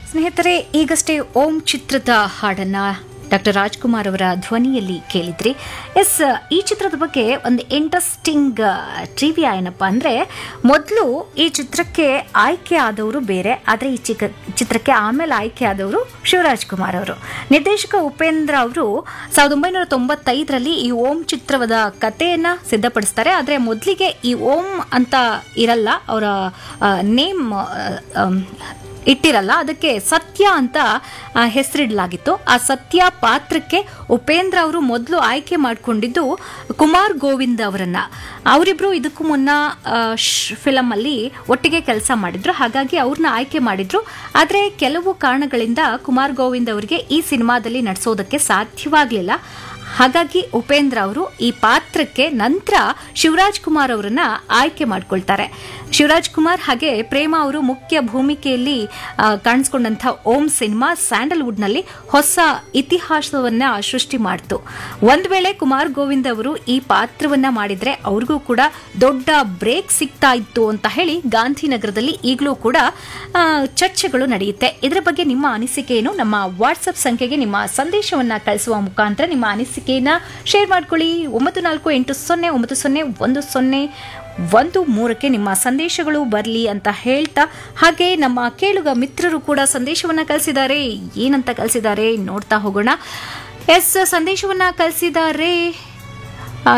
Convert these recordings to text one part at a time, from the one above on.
ಸ್ನೇಹಿತರೆ ಈಗಷ್ಟೇ ಓಂ ಚಿತ್ರದ ಹಾಡನ್ನ ಡಾಕ್ಟರ್ ರಾಜ್ಕುಮಾರ್ ಅವರ ಧ್ವನಿಯಲ್ಲಿ ಕೇಳಿದ್ರಿ ಎಸ್ ಈ ಚಿತ್ರದ ಬಗ್ಗೆ ಒಂದು ಇಂಟ್ರೆಸ್ಟಿಂಗ್ ಟ್ರಿವಿಯಾ ಏನಪ್ಪ ಅಂದರೆ ಮೊದಲು ಈ ಚಿತ್ರಕ್ಕೆ ಆಯ್ಕೆ ಆದವರು ಬೇರೆ ಆದರೆ ಈ ಚಿಕ್ಕ ಚಿತ್ರಕ್ಕೆ ಆಮೇಲೆ ಆಯ್ಕೆ ಆದವರು ಶಿವರಾಜ್ ಕುಮಾರ್ ಅವರು ನಿರ್ದೇಶಕ ಉಪೇಂದ್ರ ಅವರು ಸಾವಿರದ ಒಂಬೈನೂರ ತೊಂಬತ್ತೈದರಲ್ಲಿ ಈ ಓಂ ಚಿತ್ರದ ಕಥೆಯನ್ನು ಸಿದ್ಧಪಡಿಸ್ತಾರೆ ಆದರೆ ಮೊದಲಿಗೆ ಈ ಓಂ ಅಂತ ಇರಲ್ಲ ಅವರ ನೇಮ್ ಇಟ್ಟಿರಲ್ಲ ಅದಕ್ಕೆ ಸತ್ಯ ಅಂತ ಆ, ಹೆಸರಿಡಲಾಗಿತ್ತು ಆ ಸತ್ಯ ಪಾತ್ರಕ್ಕೆ ಉಪೇಂದ್ರ ಅವರು ಮೊದಲು ಆಯ್ಕೆ ಮಾಡಿಕೊಂಡಿದ್ದು ಕುಮಾರ್ ಗೋವಿಂದ್ ಅವರನ್ನ ಅವರಿಬ್ರು ಇದಕ್ಕೂ ಮುನ್ನ ಫಿಲಮ್ ಅಲ್ಲಿ ಒಟ್ಟಿಗೆ ಕೆಲಸ ಮಾಡಿದ್ರು ಹಾಗಾಗಿ ಅವ್ರನ್ನ ಆಯ್ಕೆ ಮಾಡಿದ್ರು ಆದರೆ ಕೆಲವು ಕಾರಣಗಳಿಂದ ಕುಮಾರ್ ಗೋವಿಂದ್ ಅವರಿಗೆ ಈ ಸಿನಿಮಾದಲ್ಲಿ ನಟಿಸೋದಕ್ಕೆ ಸಾಧ್ಯವಾಗಲಿಲ್ಲ ಹಾಗಾಗಿ ಉಪೇಂದ್ರ ಅವರು ಈ ಪಾತ್ರಕ್ಕೆ ನಂತರ ಶಿವರಾಜ್ ಕುಮಾರ್ ಅವರನ್ನ ಆಯ್ಕೆ ಮಾಡ್ಕೊಳ್ತಾರೆ ಶಿವರಾಜ್ ಕುಮಾರ್ ಹಾಗೆ ಪ್ರೇಮ ಅವರು ಮುಖ್ಯ ಭೂಮಿಕೆಯಲ್ಲಿ ಆ, ಕಾಣಿಸ್ಕೊಂಡಂಥ ಓಂ ಸಿನಿಮಾ ಸ್ಯಾಂಡಲ್ವುಡ್ನಲ್ಲಿ ಹೊಸ ಇತಿಹಾಸವನ್ನ ಸೃಷ್ಟಿ ಮಾಡ್ತು ಒಂದ್ ವೇಳೆ ಕುಮಾರ್ ಗೋವಿಂದ್ ಅವರು ಈ ಪಾತ್ರವನ್ನ ಮಾಡಿದ್ರೆ ಅವ್ರಿಗೂ ಕೂಡ ದೊಡ್ಡ ಬ್ರೇಕ್ ಸಿಗ್ತಾ ಇತ್ತು ಅಂತ ಹೇಳಿ ಗಾಂಧಿನಗರದಲ್ಲಿ ಈಗಲೂ ಕೂಡ ಆ, ಚರ್ಚೆಗಳು ನಡೆಯುತ್ತೆ ಇದರ ಬಗ್ಗೆ ನಿಮ್ಮ ಅನಿಸಿಕೆ ಏನು ನಮ್ಮ ವಾಟ್ಸಪ್ ಸಂಖ್ಯೆಗೆ ನಿಮ್ಮ ಸಂದೇಶವನ್ನ ಕಳಿಸುವ ಮುಖಾಂತರ ನಿಮ್ಮ ಅನಿಸಿಕೆಯನ್ನ ಶೇರ್ ಮಾಡ್ಕೊಳ್ಳಿ ಒಂಬತ್ತು ನಾಲ್ಕು ಎಂಟು ಸೊನ್ನೆ ಒಂಬತ್ತು ಸೊನ್ನೆ ಒಂದು ಸೊನ್ನೆ ಒಂದು ಮೂರಕ್ಕೆ ನಿಮ್ಮ ಸಂದೇಶಗಳು ಬರಲಿ ಅಂತ ಹೇಳ್ತಾ ಹಾಗೆ ನಮ್ಮ ಕೇಳುಗ ಮಿತ್ರರು ಕೂಡ ಸಂದೇಶವನ್ನ ಕಳಿಸಿದ್ದಾರೆ ಏನಂತ ಕಳಿಸಿದ್ದಾರೆ ನೋಡ್ತಾ ಹೋಗೋಣ ಎಸ್ ಸಂದೇಶವನ್ನ ಕಳಿಸಿದ್ದಾರೆ ಆ,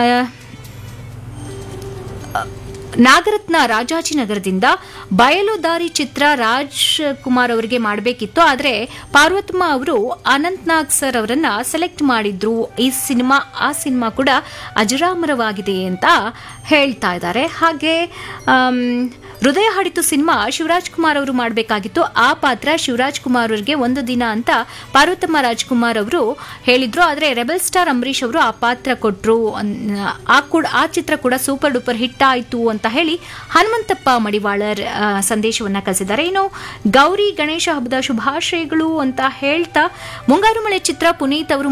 ನಾಗರತ್ನ ರಾಜಾಜಿನಗರದಿಂದ ಬಯಲುದಾರಿ ಚಿತ್ರ ರಾಜ್ ಕುಮಾರ್ ಅವರಿಗೆ ಮಾಡಬೇಕಿತ್ತು ಆದರೆ ಪಾರ್ವತಮ್ಮ ಅವರು ಅನಂತ್ ನಾಗ್ ಸರ್ ಅವರನ್ನ ಸೆಲೆಕ್ಟ್ ಮಾಡಿದ್ರು ಈ ಸಿನಿಮಾ ಆ ಸಿನಿಮಾ ಕೂಡ ಅಜರಾಮರವಾಗಿದೆ ಅಂತ ಹೇಳ್ತಾ ಇದ್ದಾರೆ ಹಾಗೆ ಆಮ್, ಹೃದಯ ಹಾಡಿತು ಸಿನಿಮಾ ಶಿವರಾಜ್ ಕುಮಾರ್ ಅವರು ಮಾಡಬೇಕಾಗಿತ್ತು ಆ ಪಾತ್ರ ಶಿವರಾಜ್ ಕುಮಾರ್ ಅವರಿಗೆ ಒಂದು ದಿನ ಅಂತ ಪಾರ್ವತಮ್ಮ ರಾಜ್ಕುಮಾರ್ ಅವರು ಹೇಳಿದ್ರು ಆದರೆ ರೆಬಲ್ ಸ್ಟಾರ್ ಅಂಬರೀಷ್ ಅವರು ಆ ಪಾತ್ರ ಕೊಟ್ಟರು ಆ ಕೂಡ ಆ ಚಿತ್ರ ಕೂಡ ಸೂಪರ್ ಡೂಪರ್ ಹಿಟ್ ಆಯಿತು ಅಂತ ಹೇಳಿ ಹನುಮಂತಪ್ಪ ಮಡಿವಾಳರ್ ಆ, ಸಂದೇಶವನ್ನ ಕಳಿಸಿದ್ದಾರೆ ಇನ್ನು ಗೌರಿ ಗಣೇಶ ಹಬ್ಬದ ಶುಭಾಶಯಗಳು ಅಂತ ಹೇಳ್ತಾ ಮುಂಗಾರು ಮಳೆ ಚಿತ್ರ ಪುನೀತ್ ಅವರು